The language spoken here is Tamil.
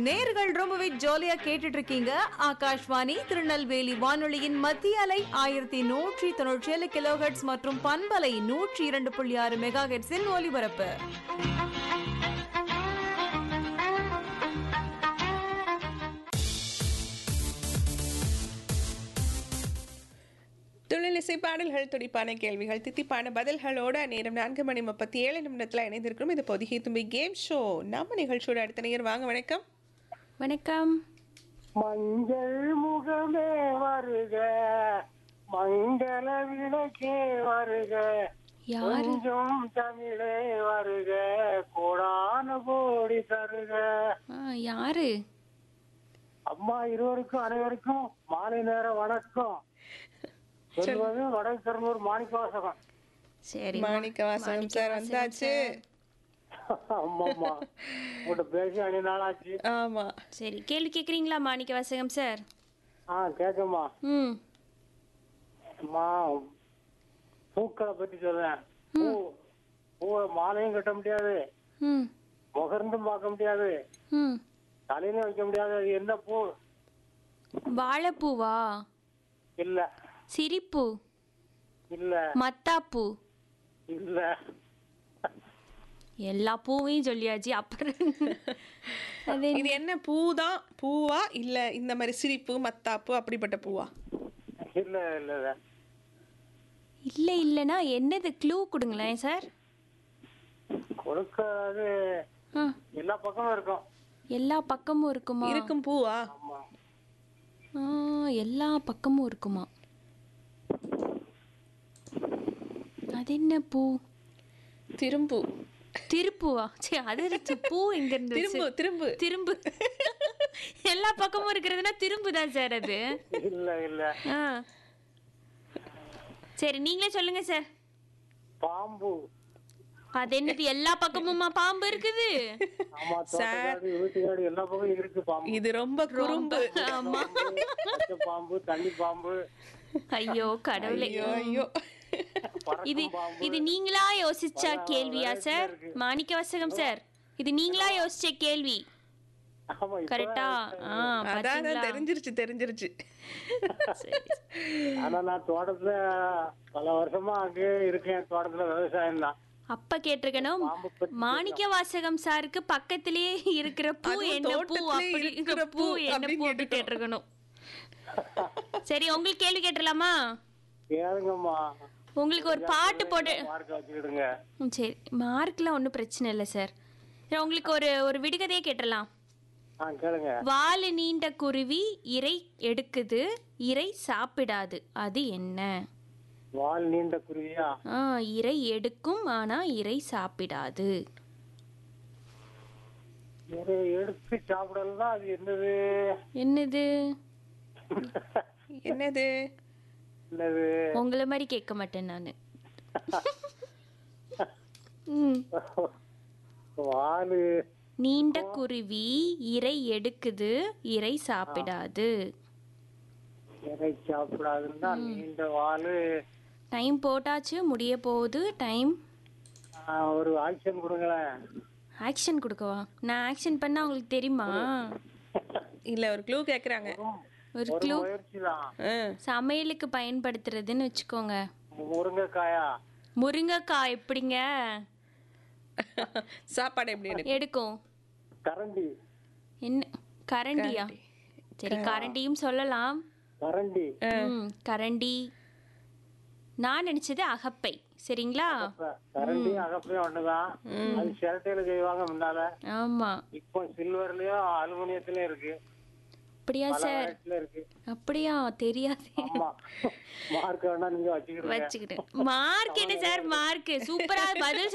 நேர்கள் ரொம்பவே ஜாலியா கேட்டுட்டு இருக்கீங்க ஆகாஷ்வாணி திருநெல்வேலி வானொலியின் மத்திய அலை ஆயிரத்தி நூற்றி தொண்ணூற்றி ஏழு கிலோஹெட்ஸ் மற்றும் பண்பலை நூற்றி இரண்டு புள்ளி ஆறு மெகா ஹெட்ஸின் ஒலிபரப்பு தொழிலிசை பாடல்கள் துடிப்பான கேள்விகள் தித்திப்பான பதில்களோட நேரம் நான்கு மணி முப்பத்தி ஏழு நிமிடத்தில் இணைந்திருக்கிறோம் இது பொதிகை தும்பி கேம் ஷோ நம்ம நிகழ்ச்சியோட அடுத்த நேர் வாங்க வணக்கம் வணக்கம் மஞ்சள் முகமே வருக மங்கள விளக்கே வருக யாரு கொஞ்சம் தமிழே வருக கோடான கோடி தருக ஆ, யாரு அம்மா இருவருக்கும் அனைவருக்கும் மாலை நேர வணக்கம் சொல்வது வடக்கருநூர் மாணிக்கவாசகம் சரி மாணிக்க வாசகம் சார் வந்தாச்சு அம்மாம்மா உங்கள்கிட்ட பேசி அணி நாளாச்சு ஆமா சரி கேள்வி கேட்குறீங்களா மாணிக்க வாசகம் சார் ஆ கேட்கம்மா ம் அம்மா பூக்களை பத்தி சொல்றேன் பூ பூவை மாலையும் கட்ட முடியாது ம் முகர்ந்தும் பார்க்க முடியாது ம் தலையிலும் வைக்க முடியாது அது என்ன பூ வாழைப்பூவா இல்ல சிரிப்பூ இல்ல மத்தாப்பூ இல்ல எல்லா பூவையும் சொல்லியாச்சு அப்புறம் அது இது என்ன பூ தான் பூவா இல்ல இந்த மாதிரி சிரிப்பு மத்தாப்பு அப்படிப்பட்ட பூவா இல்ல இல்ல இல்ல. இல்லை இல்லைன்னா என்னது க்ளூ கொடுங்களேன் சார் கொடுக்காது ஆ எல்லா பக்கமும் இருக்கும் எல்லா பக்கமும் இருக்குமா இருக்கும் பூவா ஆமா ஆ, எல்லா பக்கமும் இருக்குமா அது என்ன பூ திரும்பு திருப்புவா சரி அது இருக்கு. பூ எங்க இருந்து திரும்பு திரும்பு திரும்பு எல்லா பக்கமும் இருக்கிறதுனா திரும்பு தான் சார் அது இல்ல இல்ல ஆ சரி நீங்களே சொல்லுங்க சார் பாம்பு அது என்னது எல்லா பக்கமுமா பாம்பு இருக்குது ஆமா தோட்டக்காடு வீட்டுக்காடு எல்லா பக்கமும் இருக்கு பாம்பு இது ரொம்ப குறும்பு ஆமா பச்சை பாம்பு தண்ணி பாம்பு ஐயோ கடவுளே ஐயோ ஐயோ இது இது நீங்களா யோசிச்ச கேள்வியா சார் மாணிக்க வாசகம் சார் இது நீங்களா யோசிச்ச கேள்வி ஆமா இப்ப கரெக்டா ஆ அதான் பாத்தீங்களா தெரிஞ்சிருச்சு தெரிஞ்சிருச்சு சரி. ஆனா நான் தோட்டத்துல பல வருஷமா அங்கேயே இருக்கேன் தோட்டத்துல விவசாயம் தான் அப்ப கேட்டிருக்கணும் பாம்பு பத்தி மாணிக்க வாசகம் சாருக்கு பக்கத்திலேயே இருக்கிற பூ அதுவும் என்ன பூ தோட்டத்திலே அப்படி இருக்கிற பூ பூ என்ன அப்படின்னு பூ அப்படி கேட்டிருக்கணும் சரி உங்களுக்கு கேள்வி கேட்டுடலாமா கேளுங்கம்மா உங்களுக்கு ஒரு பாட்டு போட்டு மார்க்க வச்சுக்கிடுங்க ம், சரி மார்க்லாம் ஒன்றும் பிரச்சனை இல்லை சார் சரி உங்களுக்கு ஒரு ஒரு விடுகதையே கேட்டுடலாம் ஆ கேளுங்க வாலு நீண்ட குருவி இறை எடுக்குது இறை சாப்பிடாது அது என்ன வால் நீண்ட குருவியா ஆ இறை எடுக்கும் ஆனா இறை சாப்பிடாது ஒரு எடுத்து சாப்பிடலாம் அது என்னது என்னது என்னது என்னது உங்களை மாதிரி கேட்க மாட்டேன் நான் ம் வாலு நீண்ட குருவி இறை எடுக்குது இறை சாப்பிடாது இறை சாப்பிடாதுன்னா நீண்ட வாலு டைம் போட்டாச்சு முடிய போகுது டைம் ஆ, ஒரு ஆக்ஷன் கொடுங்களேன் ஆக்ஷன் கொடுக்கவா நான் ஆக்ஷன் பண்ணா உங்களுக்கு தெரியுமா இல்ல ஒரு க்ளூ கேக்குறாங்க ஒரு ஒரு க்ளூ முயற்சி தான் ஆ. சமையலுக்கு பயன்படுத்துறதுன்னு வச்சுக்கோங்க முருங்கைக்காயா முருங்கைக்காய் எப்படிங்க சாப்பாடு எப்படி எடுக்கும் எடுக்கும் கரண்டி என்ன கரண்டியா சரி கரண்டியும் சொல்லலாம் கரண்டி ம், கரண்டி நான் நினைச்சது அகப்பை சரிங்களா கரண்டி அகப்பையும் ஒண்ணுதான் அது சிரட்டையில செய்வாங்க முன்னால ஆமா இப்போ சில்வர்லயும் அலுமினியத்திலயும் இருக்கு அப்படியா பல சார் வெரைட்டில இருக்கு அப்படியா தெரியாது ஆமா மார்க் வேணா நீங்க வச்சுக்கிடுங்க வச்சுக்கிட்டேன் மார்க் என்ன சார் மார்க் சூப்பரா பதில்